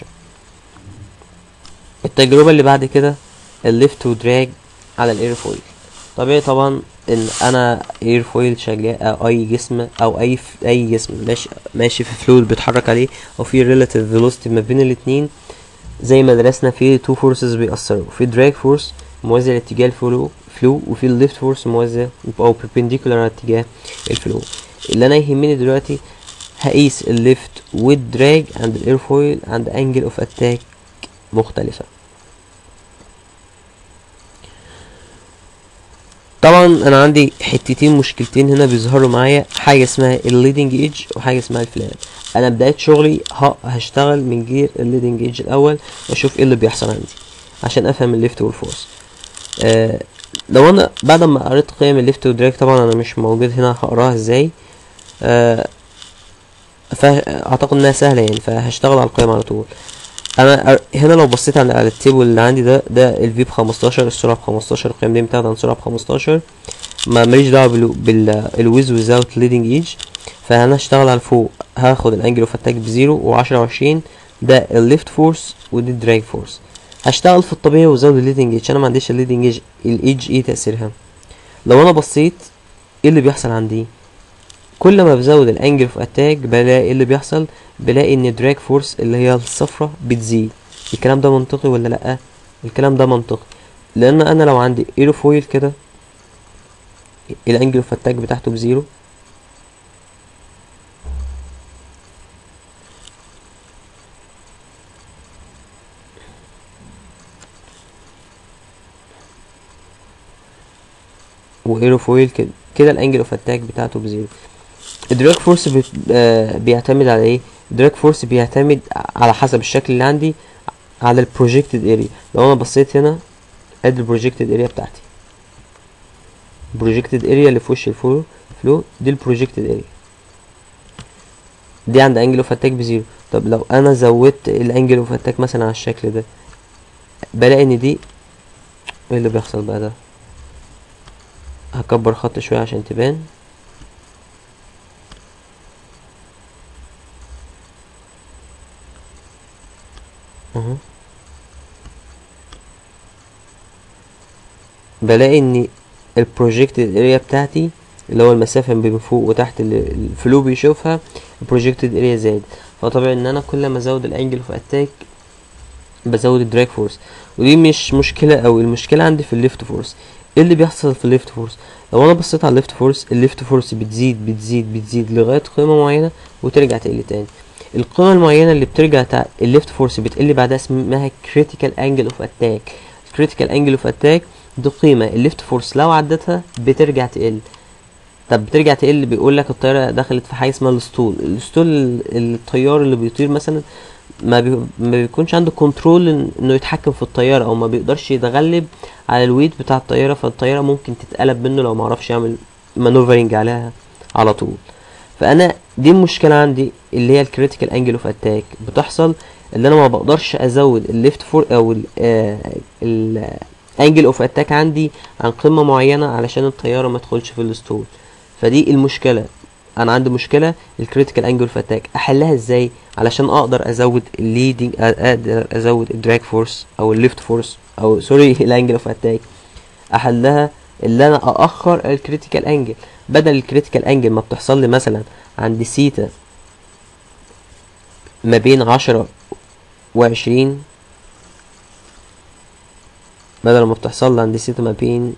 التجربة اللي بعد كده الليفت ودراج على الايروفويل طبيعي طبعا ان انا ايرفويل شغال او اي جسم او اي ف... اي جسم ماشي ماشي في فلويد بيتحرك عليه او في ريلاتيف فيلوسيتي ما بين الاتنين زي ما درسنا في تو فورسز بيأثروا في دراج فورس موازي لاتجاه الفلو فلو وفي الليفت فورس موازي او perpendicular على اتجاه الفلو اللي انا يهمني دلوقتي هقيس الليفت والدراج عند الايرفويل عند انجل اوف اتاك مختلفه طبعا انا عندي حتتين مشكلتين هنا بيظهروا معايا حاجه اسمها الليدنج ايدج وحاجه اسمها الفلاب انا بدايه شغلي هشتغل من غير الليدنج ايدج الاول واشوف ايه اللي بيحصل عندي عشان افهم الليفت والفورس آه لو انا بعد ما قريت قيم الليفت والدراج طبعا انا مش موجود هنا هقراها ازاي آه فاعتقد انها سهله يعني فهشتغل على القيم على طول انا هنا لو بصيت على, على التيبل اللي عندي ده ده الفي ب 15 السرعه ب 15 القيم دي بتاعت عن السرعه ب 15 ما ماليش دعوه بالويز ويزاوت ليدنج ايج فانا هشتغل على فوق هاخد الانجل اوف اتاك بزيرو و10 و20 ده الليفت فورس ودي الدراج فورس هشتغل في الطبيعي وازود الليدنج ايج انا ما عنديش الليدنج ايج الايج ايه تاثيرها لو انا بصيت ايه اللي بيحصل عندي كل ما بزود الانجل اوف اتاك بلاقي إيه اللي بيحصل بلاقي ان دراج فورس اللي هي الصفرة بتزيد الكلام ده منطقي ولا لا الكلام ده منطقي لان انا لو عندي ايروفويل كده الانجل اوف اتاك بتاعته بزيرو وايروفويل كده كده الانجل اوف اتاك بتاعته بزيرو الدراج فورس بت... آه بيعتمد على ايه الدراج فورس بيعتمد على حسب الشكل اللي عندي على البروجيكتد اريا لو انا بصيت هنا ادي البروجيكتد اريا بتاعتي البروجيكتد اريا اللي في وش الفلو فلو دي البروجيكتد اريا دي عند انجل اوف اتاك بزيرو طب لو انا زودت الانجل اوف اتاك مثلا على الشكل ده بلاقي ان دي ايه اللي بيحصل بقى ده هكبر خط شوية عشان تبان اهو بلاقي ان البروجيكتد اريا بتاعتي اللي هو المسافة بين فوق وتحت اللي الفلو بيشوفها البروجيكتد اريا زاد فطبيعي ان انا كل ما ازود الانجل اوف اتاك بزود الدراج فورس ودي مش مشكلة اوي المشكلة عندي في الليفت فورس ايه اللي بيحصل في الليفت فورس لو انا بصيت على الليفت فورس الليفت فورس بتزيد بتزيد بتزيد لغايه قيمه معينه وترجع تقل تاني القيمه المعينه اللي بترجع تع... الليفت فورس بتقل بعدها اسمها كريتيكال انجل اوف اتاك كريتيكال انجل اوف اتاك دي قيمه الليفت فورس لو عدتها بترجع تقل طب بترجع تقل بيقول لك الطياره دخلت في حاجه اسمها الاسطول الاسطول الطيار اللي بيطير مثلا ما, بي... ما بيكونش عنده كنترول انه يتحكم في الطياره او ما بيقدرش يتغلب على الويت بتاع الطياره فالطياره ممكن تتقلب منه لو ما عرفش يعمل مانوفرنج عليها على طول فانا دي المشكله عندي اللي هي الكريتيكال انجل اوف اتاك بتحصل اللي انا ما بقدرش ازود الليفت فور او الانجل اوف اتاك عندي عن قمه معينه علشان الطياره ما تدخلش في الاسطول فدي المشكله انا عندي مشكله الكريتيكال انجل اوف اتاك احلها ازاي علشان اقدر ازود الليدنج اقدر ازود الدراج فورس او الليفت فورس او سوري الانجل اوف اتاك احلها اللي انا ااخر الكريتيكال انجل بدل الكريتيكال انجل ما بتحصل لي مثلا عند سيتا ما بين عشرة وعشرين بدل ما بتحصل لي عند سيتا ما بين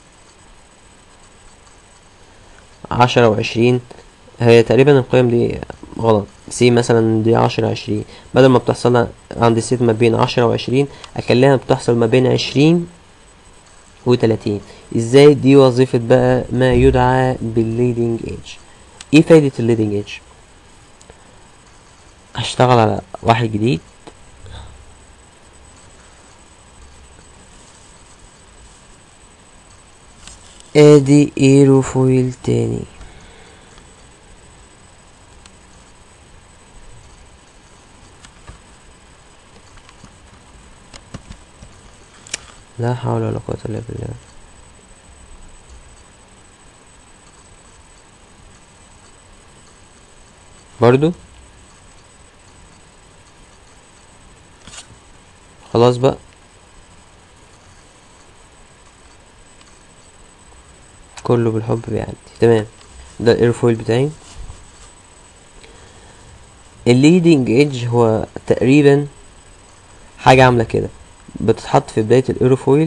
عشرة وعشرين هي تقريبا القيم دي غلط سي مثلا دي عشرة عشرين بدل ما بتحصل عند السيت ما بين عشرة وعشرين اخليها بتحصل ما بين عشرين وتلاتين ازاي دي وظيفة بقى ما يدعى بالليدنج ايدج ايه فايدة الليدنج ايدج هشتغل على واحد جديد ادي ايروفويل تاني لا حول ولا قوة الا بالله برضو خلاص بقى كله بالحب بيعدي تمام ده الايرفويل بتاعي الليدنج ايدج هو تقريبا حاجة عاملة كده بتتحط في بداية الايروفويل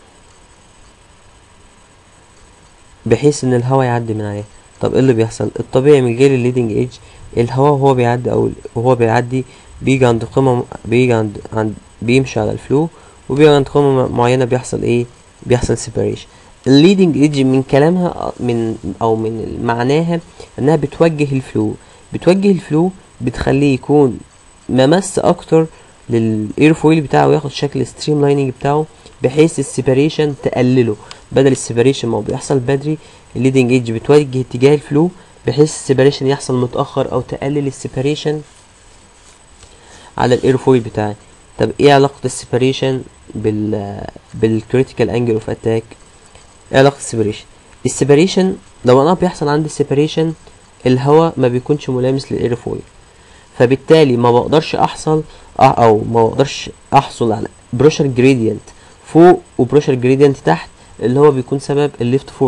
بحيث ان الهواء يعدي من عليها طب ايه اللي بيحصل الطبيعي من غير الليدنج ايدج الهواء وهو بيعدي او وهو بيعدي بيجي عند قمة بيجي عند عند بيمشي على الفلو وبيجي عند قمة معينة بيحصل ايه بيحصل سيبريشن الليدنج ايدج من كلامها من او من معناها انها بتوجه الفلو بتوجه الفلو بتخليه يكون ممس اكتر للايرفويل بتاعه وياخد شكل ستريم لايننج بتاعه بحيث السيبريشن تقلله بدل السيبريشن ما هو بيحصل بدري الليدنج ايدج بتوجه اتجاه الفلو بحيث السيبريشن يحصل متاخر او تقلل السيبريشن على الايرفويل بتاعي طب ايه علاقه السيبريشن بال بالكريتيكال انجل اوف اتاك ايه علاقه السيبريشن السيبريشن لو انا بيحصل عندي سيبريشن الهواء ما بيكونش ملامس للايرفويل فبالتالي ما بقدرش احصل او ما بقدرش احصل على بريشر جريدينت فوق وبريشر جريدينت تحت اللي هو بيكون سبب الليفت فورس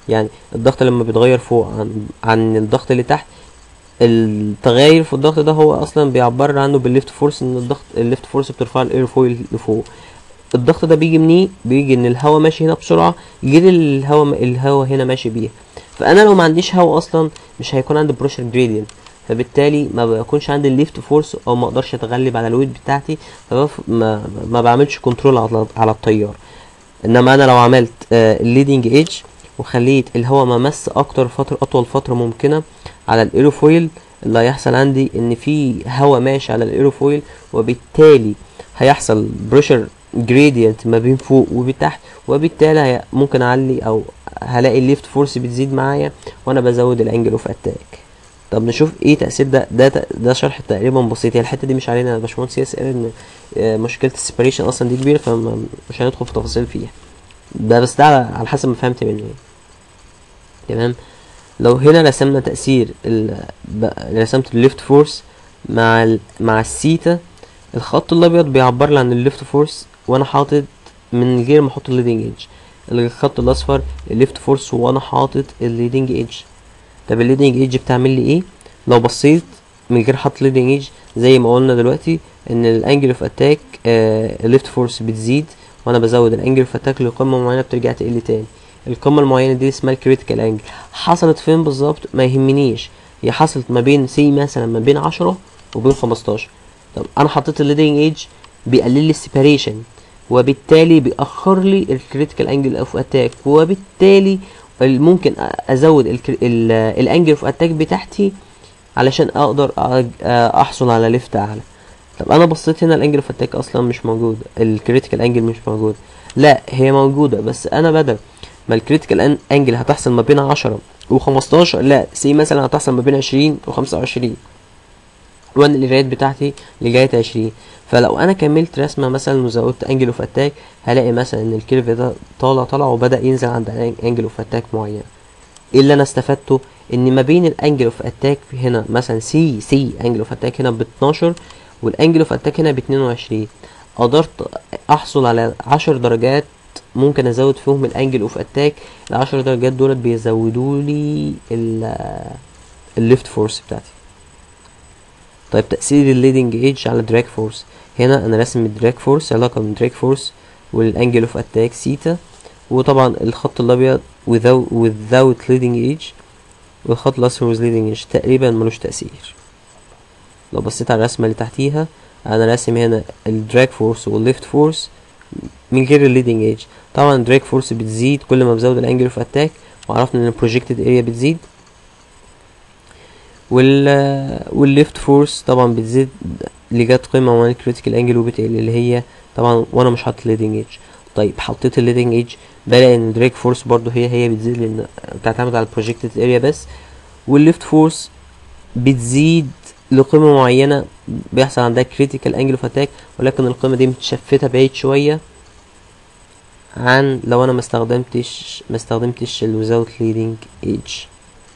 يعني الضغط لما بيتغير فوق عن عن الضغط اللي تحت التغير في الضغط ده هو اصلا بيعبر عنه بالليفت فورس ان الضغط الليفت فورس بترفع الاير فويل لفوق الضغط ده بيجي منين بيجي ان الهواء ماشي هنا بسرعه يجي الهواء الهواء هنا ماشي بيها فانا لو ما عنديش هواء اصلا مش هيكون عندي بريشر جريدينت فبالتالي ما بيكونش عندي الليفت فورس او ما اقدرش اتغلب على الويت بتاعتي فما ما, ما بعملش كنترول على, على التيار انما انا لو عملت الليدنج ايدج وخليت الهواء ممس اكتر فتره اطول فتره ممكنه على الايروفويل اللي هيحصل عندي ان في هواء ماشي على الايروفويل وبالتالي هيحصل بريشر جريدينت ما بين فوق وبتحت وبالتالي ممكن اعلي او هلاقي الليفت فورس بتزيد معايا وانا بزود الانجل اوف اتاك طب نشوف ايه تاثير ده ده ده شرح تقريبا بسيط هي الحته دي مش علينا يا باشمهندس ياسر ان مشكله السيبريشن اصلا دي كبيره فمش هندخل في تفاصيل فيها ده بس ده على حسب ما فهمت منه تمام لو هنا رسمنا تاثير رسمت الليفت فورس مع ال مع السيتا الخط الابيض بيعبر لي عن الليفت فورس وانا حاطط من غير ما احط الليدنج ايدج الخط الاصفر الليفت فورس وانا حاطط الليدنج ايدج طب الليدنج ايدج بتعمل لي ايه لو بصيت من غير حط ليدنج ايدج زي ما قلنا دلوقتي ان الانجل اوف اتاك الليفت فورس بتزيد وانا بزود الانجل اوف اتاك لقمه معينه بترجع تقل تاني القمه المعينه دي اسمها الكريتيكال انجل حصلت فين بالظبط ما يهمنيش هي حصلت ما بين سي مثلا ما بين عشرة وبين خمستاشر طب انا حطيت الليدنج ايدج بيقلل لي السيباريشن وبالتالي بيأخر لي الكريتيكال انجل اوف اتاك وبالتالي ممكن ازود الانجل اوف اتاك بتاعتي علشان اقدر احصل على ليفت اعلى طب انا بصيت هنا الانجل اوف اتاك اصلا مش موجود الكريتيكال انجل مش موجود لا هي موجوده بس انا بدل ما الكريتيكال انجل هتحصل ما بين عشرة وخمستاشر لا سي مثلا هتحصل ما بين عشرين وخمسة وعشرين وانا القرايات بتاعتي لغايه عشرين فلو انا كملت رسمه مثلا وزودت انجل اوف اتاك هلاقي مثلا ان الكيرف ده طالع طالع وبدا ينزل عند انجل اوف اتاك معين ايه اللي انا استفدته ان ما بين الانجل اوف اتاك هنا مثلا سي سي انجل اوف اتاك هنا ب 12 والانجل اوف اتاك هنا ب 22 قدرت احصل على 10 درجات ممكن ازود فيهم الانجل اوف اتاك ال 10 درجات دولت بيزودوا لي الليفت فورس بتاعتي طيب تأثير الليدنج ايدج على دراج فورس هنا انا راسم الدراج فورس علاقة بين دراج فورس والانجل اوف اتاك سيتا وطبعا الخط الابيض without without leading edge والخط الاصفر with leading edge تقريبا ملوش تأثير لو بصيت على الرسمة اللي تحتيها انا راسم هنا الدراج فورس والليفت فورس من غير الليدنج ايدج طبعا الدراج فورس بتزيد كل ما بزود الانجل اوف اتاك وعرفنا ان البروجكتد اريا بتزيد وال والليفت فورس طبعا بتزيد لجات قيمه معينه كريتيكال انجل وبتقل اللي هي طبعا وانا مش حاطط ليدنج ايدج طيب حطيت الليدنج ايدج بلاقي ان الدراج فورس برضو هي هي بتزيد لان بتعتمد على البروجكتد اريا بس والليفت فورس بتزيد لقيمه معينه بيحصل عندها كريتيكال انجل اوف اتاك ولكن القيمه دي متشفته بعيد شويه عن لو انا ما استخدمتش ما استخدمتش ال without leading edge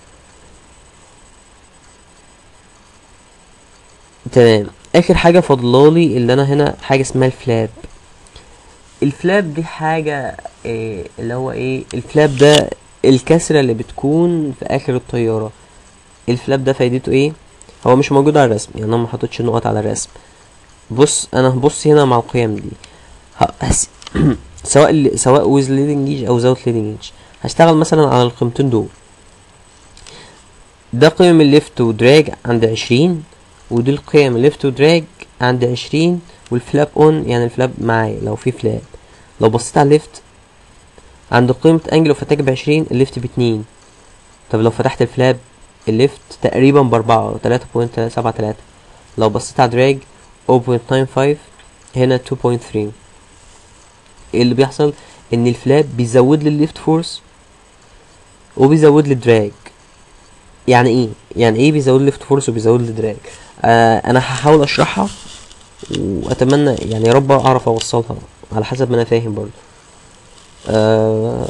تمام اخر حاجه فاضلالي اللي انا هنا حاجه اسمها الفلاب الفلاب دي حاجه إيه اللي هو ايه الفلاب ده الكسره اللي بتكون في اخر الطياره الفلاب ده فايدته ايه هو مش موجود على الرسم يعني انا ما حطيتش نقط على الرسم بص انا هبص هنا مع القيم دي هس... سواء ال... سواء with leading edge او without leading edge هشتغل مثلا على القيمتين دول ده قيم الليفت ودراج عند عشرين ودي القيم الليفت ودراج عند عشرين والفلاب اون يعني الفلاب معايا لو في فلاب لو بصيت على الليفت عند قيمة انجل اوف اتاك بعشرين الليفت باتنين طب لو فتحت الفلاب الليفت تقريبا باربعة تلاتة بوينت سبعة تلاتة لو بصيت على دراج 0.95 هنا 2.3 ايه اللي بيحصل ان الفلاب بيزود لي الليفت فورس وبيزود لي الدراج يعني ايه يعني ايه بيزود لي الليفت فورس وبيزود لي الدراج آه انا هحاول اشرحها واتمنى يعني يا رب اعرف اوصلها على حسب ما انا فاهم برضو آه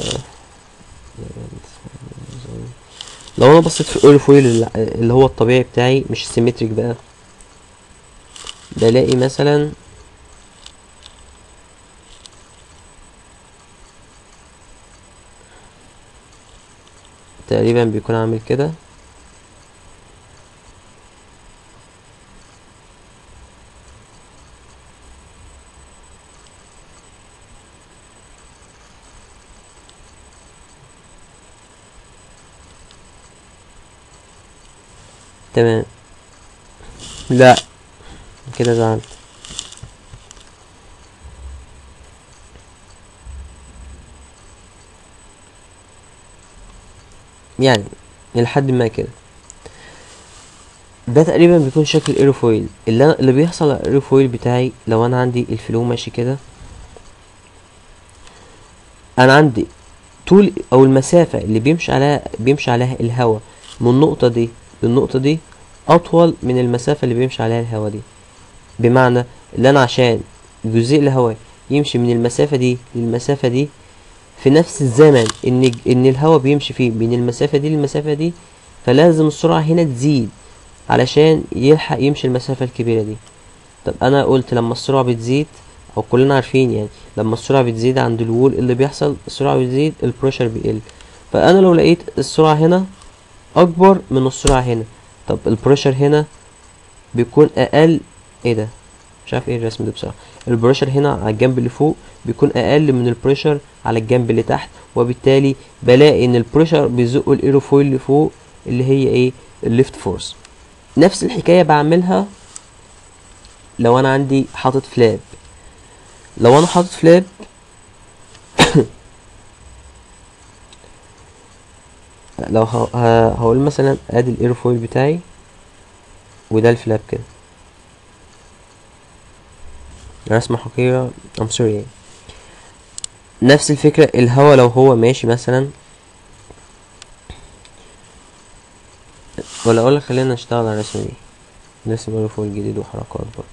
لو انا بصيت في الاورفويل اللي هو الطبيعي بتاعي مش السيمتريك بقى بلاقي مثلا تقريبا بيكون عامل كده تمام لا كده زعلت يعني لحد ما كده ده تقريبا بيكون شكل الايروفويل اللي أنا اللي بيحصل على الايروفويل بتاعي لو انا عندي الفلو ماشي كده انا عندي طول او المسافة اللي بيمشي عليها بيمشي عليها الهواء من النقطة دي للنقطة دي اطول من المسافة اللي بيمشي عليها الهواء دي بمعنى اللي انا عشان جزيء الهواء يمشي من المسافة دي للمسافة دي في نفس الزمن ان ان الهواء بيمشي فيه من المسافة دي للمسافة دي فلازم السرعة هنا تزيد علشان يلحق يمشي المسافة الكبيرة دي طب انا قلت لما السرعة بتزيد او كلنا عارفين يعني لما السرعة بتزيد عند الوول اللي بيحصل السرعة بتزيد البريشر بيقل فانا لو لقيت السرعة هنا اكبر من السرعة هنا طب البريشر هنا بيكون اقل ايه ده مش عارف ايه الرسم ده بصراحة البريشر هنا على الجنب اللي فوق بيكون اقل من البريشر على الجنب اللي تحت وبالتالي بلاقي ان البريشر بيزق الايروفويل اللي فوق اللي هي ايه الليفت فورس نفس الحكاية بعملها لو انا عندي حاطط فلاب لو انا حاطط فلاب لو ه- ه- هقول مثلا ادي الايروفويل بتاعي وده الفلاب كده رسمة حقيقية I'm sorry يعني. نفس الفكرة الهوا لو هو ماشي مثلا ولا اقولك خلينا نشتغل على الرسمة دي نرسم ايروفويل جديد وحركات برضه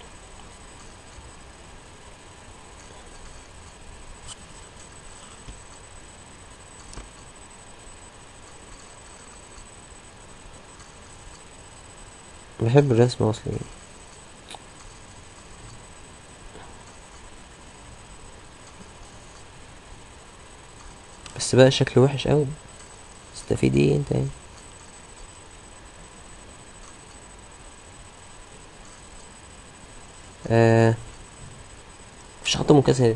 بحب الرسم اصلا يعني. بس بقى شكله وحش قوي تستفيد ايه انت يعني آه مش حاطه منكسر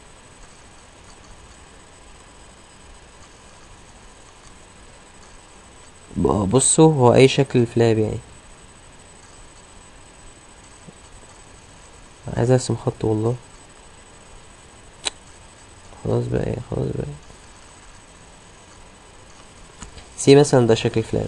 ب- بصوا هو اي شكل الفلاب يعني عايز ارسم خط والله خلاص بقى ايه خلاص بقى سي مثلا ده شكل فلاب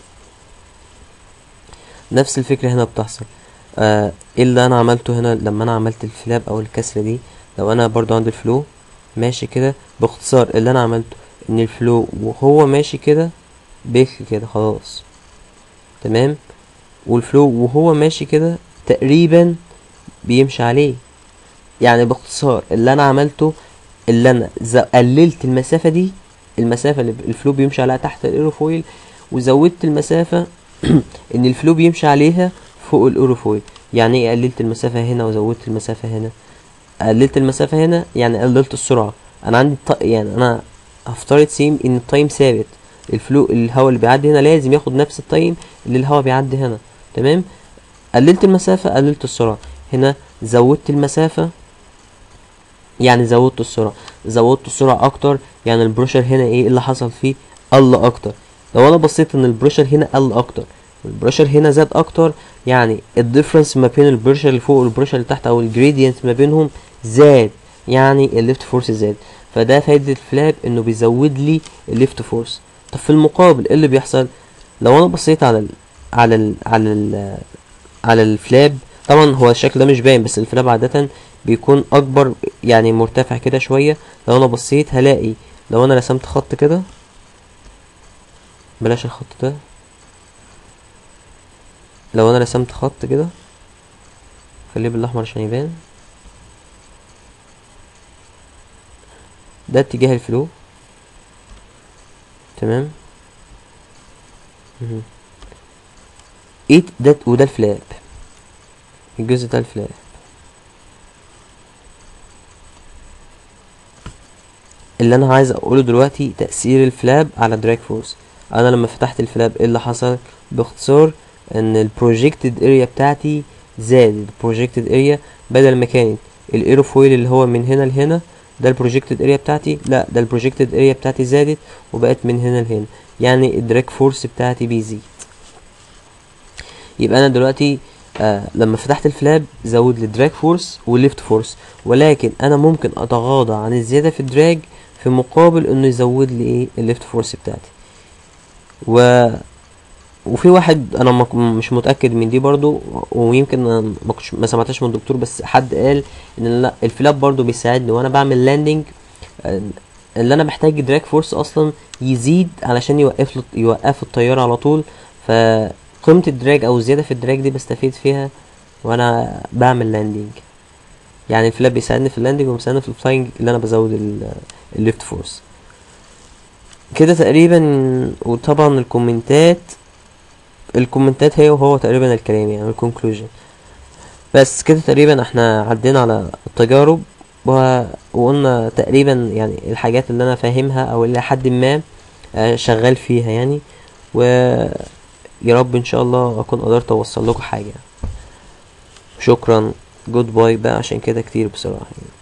نفس الفكرة هنا بتحصل آه ايه اللي انا عملته هنا لما انا عملت الفلاب او الكسرة دي لو انا برضو عندي الفلو ماشي كده باختصار اللي انا عملته ان الفلو وهو ماشي كده بيك كده خلاص تمام والفلو وهو ماشي كده تقريبا بيمشي عليه يعني باختصار اللي انا عملته اللي انا ز- قللت المسافة دي المسافة اللي الفلو بيمشي عليها تحت الايروفويل وزودت المسافة ان الفلو بيمشي عليها فوق الايروفويل يعني ايه قللت المسافة هنا وزودت المسافة هنا قللت المسافة هنا يعني قللت السرعة انا عندي ط... يعني انا هفترض سيم ان التايم ثابت الفلو الهواء اللي بيعدي هنا لازم ياخد نفس التايم اللي الهواء بيعدي هنا تمام قللت المسافة قللت السرعة هنا زودت المسافة يعني زودت السرعة زودت السرعة اكتر يعني البريشر هنا ايه اللي حصل فيه قل اكتر لو انا بصيت ان البريشر هنا قل اكتر والبريشر هنا زاد اكتر يعني الديفرنس ما بين البريشر اللي فوق والبريشر اللي تحت او الجريدينت ما بينهم زاد يعني الليفت فورس زاد فده فايدة الفلاب انه بيزود لي الليفت فورس طب في المقابل ايه اللي بيحصل لو انا بصيت على ال على ال على ال على الفلاب طبعا هو الشكل ده مش باين بس الفلاب عادة بيكون اكبر يعني مرتفع كده شوية لو انا بصيت هلاقي لو انا رسمت خط كده بلاش الخط ده لو انا رسمت خط كده خليه بالاحمر عشان يبان ده اتجاه الفلو تمام مهم. ايه ده وده الفلاب الجزء ده الفلاب اللي انا عايز اقوله دلوقتي تأثير الفلاب على دراج فورس انا لما فتحت الفلاب ايه اللي حصل باختصار ان البروجكتد اريا بتاعتي زاد البروجكتد اريا بدل ما كانت الايروفويل اللي هو من هنا لهنا ده البروجكتد اريا بتاعتي لا ده البروجكتد اريا بتاعتي زادت وبقت من هنا لهنا يعني الدراج فورس بتاعتي بيزيد يبقى انا دلوقتي آه لما فتحت الفلاب زود لي دراج فورس والليفت فورس ولكن انا ممكن اتغاضى عن الزياده في الدراج في مقابل انه يزود لي ايه الليفت فورس بتاعتي و وفي واحد انا مك- مش متاكد من دي برضو ويمكن أنا ما كنتش ما سمعتش من الدكتور بس حد قال ان لا الفلاب برضو بيساعدني وانا بعمل لاندنج اللي انا محتاج دراج فورس اصلا يزيد علشان يوقف له يوقف الطياره على طول فقيمه الدراج او الزياده في الدراج دي بستفيد فيها وانا بعمل لاندنج يعني الفلاب بيساعدني في اللاندنج وبيساعدني في الفلاينج اللي انا بزود ال- الليفت فورس كده تقريبا وطبعا الكومنتات الكومنتات هي وهو تقريبا الكلام يعني الكونكلوجن بس كده تقريبا احنا عدينا على التجارب و... وقلنا تقريبا يعني الحاجات اللي انا فاهمها او اللي حد ما آه، شغال فيها يعني ويا رب ان شاء الله اكون قدرت اوصل لكم حاجة شكرا جود باي بقى عشان كده كتير بصراحة يعني.